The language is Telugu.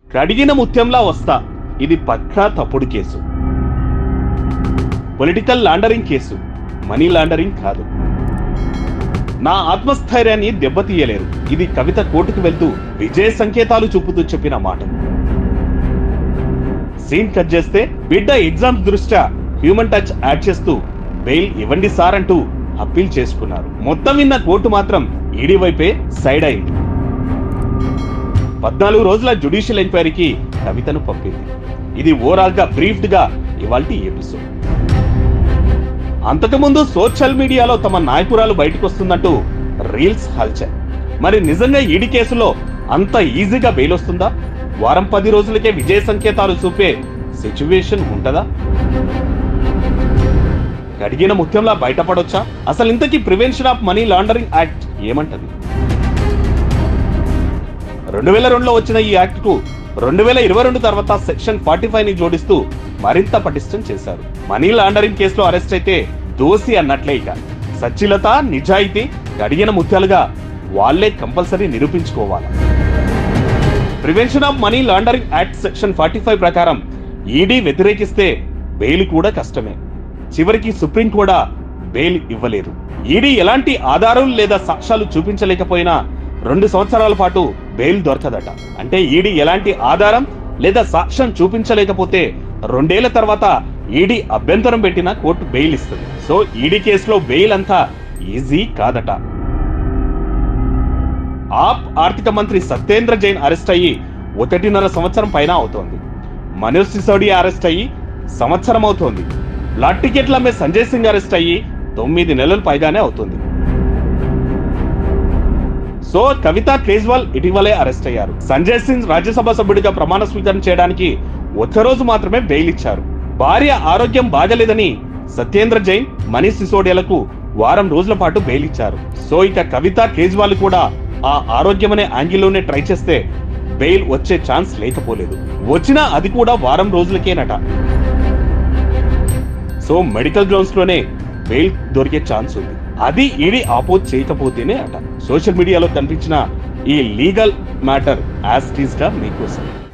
కడిగిన ముత్యంలా వస్తా ఇది పక్కా తప్పుడు case political laundering case money laundering కాదు నా ఆత్మస్థైర్యాన్ని దెబ్బతీయలేరు ఇది కవిత కోర్టుకు వెళ్తూ విజయ సంకేతాలు చూపుతూ చెప్పిన మాట సీన్ కట్ చేస్తే బిడ్డ ఎగ్జామ్స్ దృష్ట్యా హ్యూమన్ టచ్ యాడ్ చేస్తూ బెయిల్ ఇవ్వండి సార్ అంటూ అప్పీల్ చేసుకున్నారు మొత్తం విన్న కోర్టు మాత్రం ఈడీ వైపే సైడ్ అయింది పద్నాలుగు రోజుల జ్యుడిషియల్ ఎంక్వైరీకి కవితను పంపింది ఇది ఓవరాల్ గా బ్రీఫ్డ్ గా ఇవాల్టి ఎపిసోడ్ అంతకుముందు సోషల్ మీడియాలో తమ నాయకురాలు బయటకు వస్తుందంటూ రీల్స్ హల్చల్ మరి నిజంగా ఈడీ కేసులో అంత ఈజీగా బెయిల్ వస్తుందా వారం పది రోజులకే విజయ సంకేతాలు చూపే సిచ్యువేషన్ ఉంటదా కడిగిన ముత్యంలా బయటపడొచ్చా అసలు ఇంతకీ prevention of money laundering act ఏమంటది రెండు వేల రెండులో వచ్చిన ఈ యాక్ట్ కు రెండు వేల ఇరవై రెండు తర్వాత సెక్షన్ ఫార్టీ ఫైవ్ ని జోడిస్తూ మరింత పటిష్టం చేశారు మనీ లాండరింగ్ కేసులో అరెస్ట్ అయితే దోషి అన్నట్లే ఇక సచ్చిలత నిజాయితీ కడిగిన ముత్యాలుగా వాళ్లే కంపల్సరీ నిరూపించుకోవాలి prevention of money laundering act section forty five ప్రకారం ఈడీ వ్యతిరేకిస్తే బెయిల్ కూడా కష్టమే చివరికి సుప్రీం కూడా బెయిల్ ఇవ్వలేరు ఈడీ ఎలాంటి ఆధారాలు లేదా సాక్ష్యాలు చూపించలేకపోయినా రెండు సంవత్సరాల పాటు బెయిల్ దొరకదట అంటే ఈడీ ఎలాంటి ఆధారం లేదా సాక్ష్యం చూపించలేకపోతే రెండేళ్ల తర్వాత ఈడీ అభ్యంతరం పెట్టిన కోర్టు బెయిల్ ఇస్తుంది సో ఈడీ కేసులో బెయిల్ అంతా ఈజీ కాదట ఆప్ ఆర్థిక మంత్రి సత్యేంద్ర జైన్ అరెస్ట్ అయ్యి ఒకటిన్నర సంవత్సరం పైన అవుతోంది మనోజ్ సిసోడియా అరెస్ట్ అయ్యి సంవత్సరం అవుతోంది బ్లాక్ టికెట్లు అమ్మే సంజయ్ సింగ్ అరెస్ట్ అయ్యి తొమ్మిది నెలలు పైగానే అవుతుంది సో కవిత కేజ్వాల్ ఇటీవలే అరెస్ట్ అయ్యారు సంజయ్ సింగ్ రాజ్యసభ సభ్యుడిగా ప్రమాణ స్వీకారం చేయడానికి ఒక్క రోజు మాత్రమే బెయిల్ ఇచ్చారు భార్య ఆరోగ్యం బాగలేదని సత్యేంద్ర జైన్ మనీష్ సిసోడియాలకు వారం రోజుల పాటు బెయిల్ ఇచ్చారు సో ఇక కవిత కేజ్వాల్ కూడా ఆ ఆరోగ్యం అనే యాంగిల్లోనే ట్రై చేస్తే బెయిల్ వచ్చే ఛాన్స్ లేకపోలేదు వచ్చినా అది కూడా వారం రోజులకేనట సో మెడికల్ గ్రౌండ్స్ లోనే బెయిల్ దొరికే ఛాన్స్ ఉంది అది ఈడీ ఆపోజ్ చేయకపోతేనే అట సోషల్ మీడియాలో కనిపించిన ఈ లీగల్ మ్యాటర్ యాజ్ టీజ్ గా మీకోసం